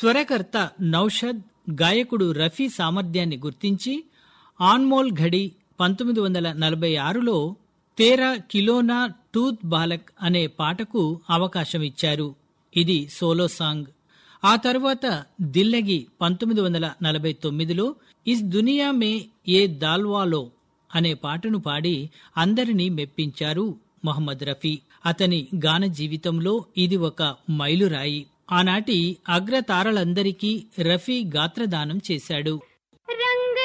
స్వరకర్త నౌషద్ గాయకుడు రఫీ సామర్థ్యాన్ని గుర్తించి ఆన్మోల్ ఘడి పంతొమ్మిది వందల నలభై ఆరులో తేరా కిలోనా టూత్ బాలక్ అనే పాటకు అవకాశం ఇచ్చారు ఇది సోలో సాంగ్ ఆ తరువాత దిల్లగి పంతొమ్మిది వందల నలభై తొమ్మిదిలో ఇస్ దునియా మే ఏ దాల్వాలో అనే పాటను పాడి అందరినీ మెప్పించారు మొహమ్మద్ రఫీ అతని గాన జీవితంలో ఇది ఒక మైలురాయి ఆనాటి అగ్రతారలందరికీ రఫీ గాత్రదానం చేశాడు